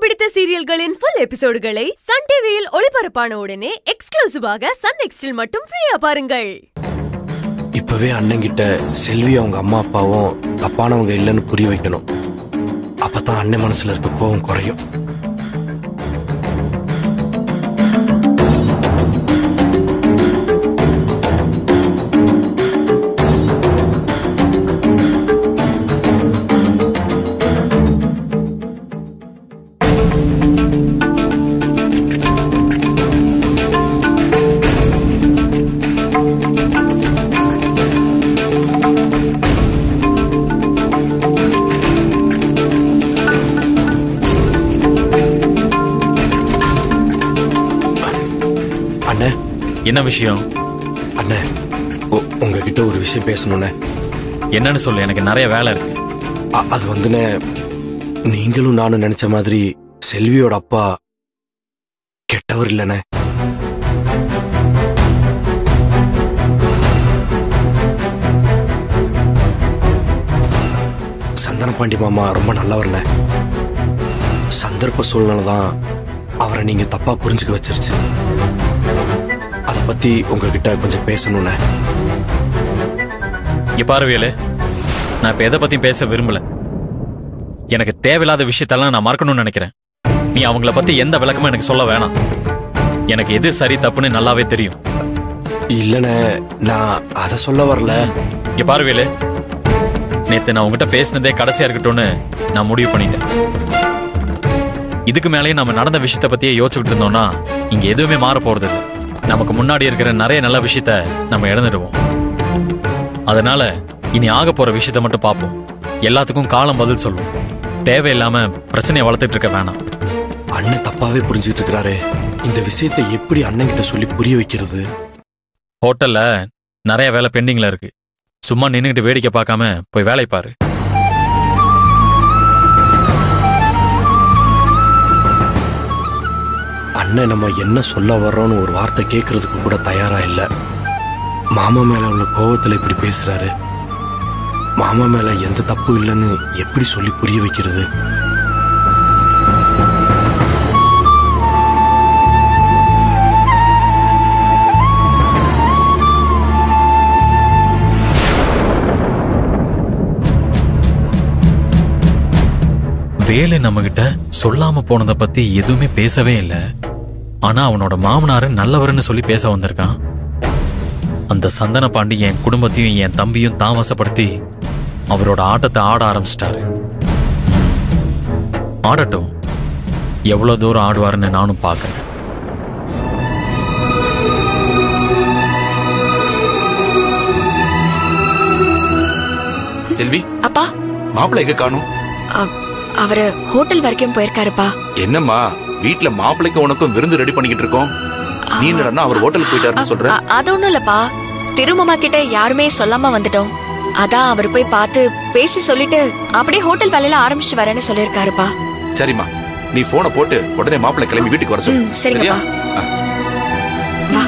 பிடித்த சீரியல்களின் full எபிசோடுகளை Sun டிவியில் ஒளிபரப்பான உடனே எக்ஸ்க்ளூசிவாக சன் நெக்ஸ்டில் மட்டும் ஃப்ரீயா பாருங்கள் இப்பவே அண்ணன்கிட்ட செல்வி அவங்க அம்மா அப்பாவும் தப்பானவங்க இல்லைன்னு புரிய வைக்கணும் அப்பதான் அண்ணன் மனசுல இருக்க கோவம் குறையும் அண்ணே என்ன விஷயம் அண்ணே உ- உங்ககிட்ட ஒரு விஷயம் பேசணுண்ணே என்னன்னு சொல்லு எனக்கு நிறைய வேலை இருக்கு அ- அது வந்துண்ணே நீங்களும் நானும் நினைச்ச மாதிரி செல்வியோட அப்பா கெட்டவர் இல்லைண்ணே சந்தன பாண்டி மாமா ரொம்ப நல்லவர்ண்ணே சந்தர்ப்ப சூழ்நிலை தான் அவரை நீங்க தப்பா புரிஞ்சுக்க வச்சிருச்சு அதை பத்தி உங்ககிட்ட கொஞ்சம் பேசணுண்ணே இங்க பாரு வேலு நான் இப்ப எதை பத்தியும் பேச விரும்பல எனக்கு தேவையில்லாத விஷயத்தெல்லாம் நான் மறக்கணும்னு நினைக்கிறேன் நீ அவங்கள பத்தி எந்த விளக்கமும் எனக்கு சொல்ல வேணாம் எனக்கு எது சரி தப்புன்னு நல்லாவே தெரியும் இல்லைண்ணே நான் அதை சொல்ல வரல இங்க பாரு வேலு நேத்து நான் உங்ககிட்ட பேசினதே கடைசியா இருக்கட்டும்னு நான் முடிவு பண்ணிட்டேன் இதுக்கு மேலேயும் நம்ம நடந்த விஷயத்த பத்தியே யோசிச்சுக்கிட்டு இருந்தோம்னா இங்க எதுவுமே மாற போறது இல்ல நமக்கு முன்னாடி இருக்கிற நிறைய நல்ல விஷயத்த நம்ம இழந்துடுவோம் அதனால இனி ஆக போற விஷயத்த மட்டும் பார்ப்போம் எல்லாத்துக்கும் காலம் பதில் சொல்லும் தேவையில்லாம பிரச்சனையை வளர்த்துட்டு இருக்க வேணாம் அண்ணன் தப்பாவே புரிஞ்சுக்கிட்டு இருக்கிறாரு இந்த விஷயத்தை எப்படி அண்ணன் கிட்ட சொல்லி புரிய வைக்கிறது ஹோட்டல்ல நிறைய வேலை பெண்டிங்ல இருக்கு சும்மா நின்னுகிட்டு வேடிக்கை பார்க்காம போய் வேலை பாரு அண்ணன் நம்ம என்ன சொல்ல வர்றோம்னு ஒரு வார்த்தை கேட்கறதுக்கு கூட தயாரா இல்ல மாமா மேல உள்ள கோவத்துல இப்படி பேசுறாரு மாமா மேல எந்த தப்பு இல்லைன்னு எப்படி சொல்லி புரிய வைக்கிறது வேலு நம்மகிட்ட சொல்லாம போனதை பத்தி எதுவுமே பேசவே இல்லை ஆனா அவனோட மாமனாரு நல்லவர்னு சொல்லி பேச வந்திருக்கான் அந்த சந்தன பாண்டி என் குடும்பத்தையும் என் தம்பியும் தாமசப்படுத்தி அவரோட ஆட்டத்தை ஆட ஆரம்பிச்சிட்டாரு ஆடட்டும் எவ்வளவு தூரம் ஆடுவாருன்னு நானும் பார்க்கறேன் செல்வி அப்பா மாப்பிள்ளை எங்க காணும் அ- அவரு ஹோட்டல் வரைக்கும் போயிருக்காருப்பா என்னம்மா வீட்ல மாப்பிள்ளைக்கு உனக்கும் விருந்து ரெடி பண்ணிக்கிட்டு இருக்கோம் நீ என்னடா அவர் ஹோட்டலுக்கு போயிட்டாருன்னு சொல்ற அ- அது ஒண்ணும் இல்லப்பா திருமமா கிட்ட யாருமே சொல்லாம வந்துட்டோம் அதான் அவர் போய் பார்த்து பேசி சொல்லிட்டு அப்படியே ஹோட்டல் வேலையில ஆரம்பிச்சுட்டு வரேன்னு சொல்லியிருக்காருப்பா சரிம்மா நீ போனை போட்டு உடனே மாப்பிள்ளை கிளம்பி வீட்டுக்கு வர சொல்லு ம், சரிங்கப்பா. ஆ. வா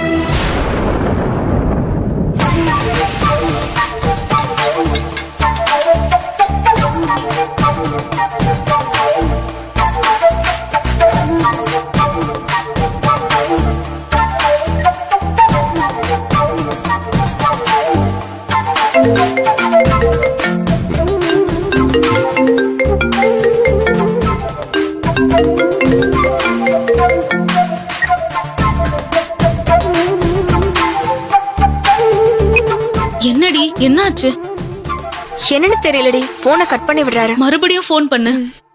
என்னடி என்னாச்சு என்னன்னு தெரியலடி போனை கட் பண்ணி விடுறாரு மறுபடியும் ஃபோன் பண்ணு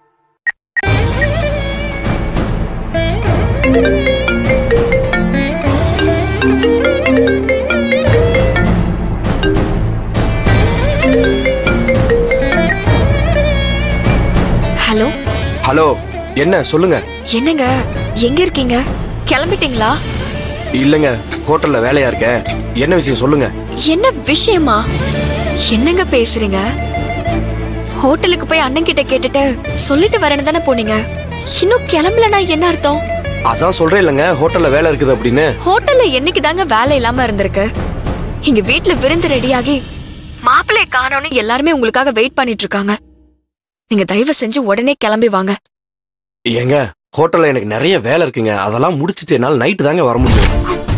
ஹலோ ஹலோ என்ன சொல்லுங்க என்னங்க எங்க இருக்கீங்க கிளம்பிட்டீங்களா இல்லைங்க ஹோட்டல்ல வேலையா இருக்கேன் என்ன விஷயம் சொல்லுங்க என்ன விஷயமா என்னங்க பேசுறீங்க ஹோட்டலுக்கு போய் அண்ணன் கிட்ட கேட்டுட்டு சொல்லிட்டு வரேன்னு தானே போனீங்க இன்னும் கிளம்பலனா என்ன அர்த்தம் அதான் சொல்றேன் இல்லைங்க ஹோட்டல்ல வேலை இருக்குது அப்படின்னு ஹோட்டல்ல என்னைக்கு தாங்க வேலை இல்லாம இருந்திருக்கு இங்க வீட்ல விருந்து ரெடியாகி மாப்பிள்ளை காணோன்னு எல்லாருமே உங்களுக்காக வெயிட் பண்ணிட்டு இருக்காங்க நீங்க தயவு செஞ்சு உடனே கிளம்பி வாங்க ஏங்க ஹோட்டல்ல எனக்கு நிறைய வேலை இருக்குங்க அதெல்லாம் முடிச்சிட்டு என்னால் நைட்டு தாங்க வர முடியும்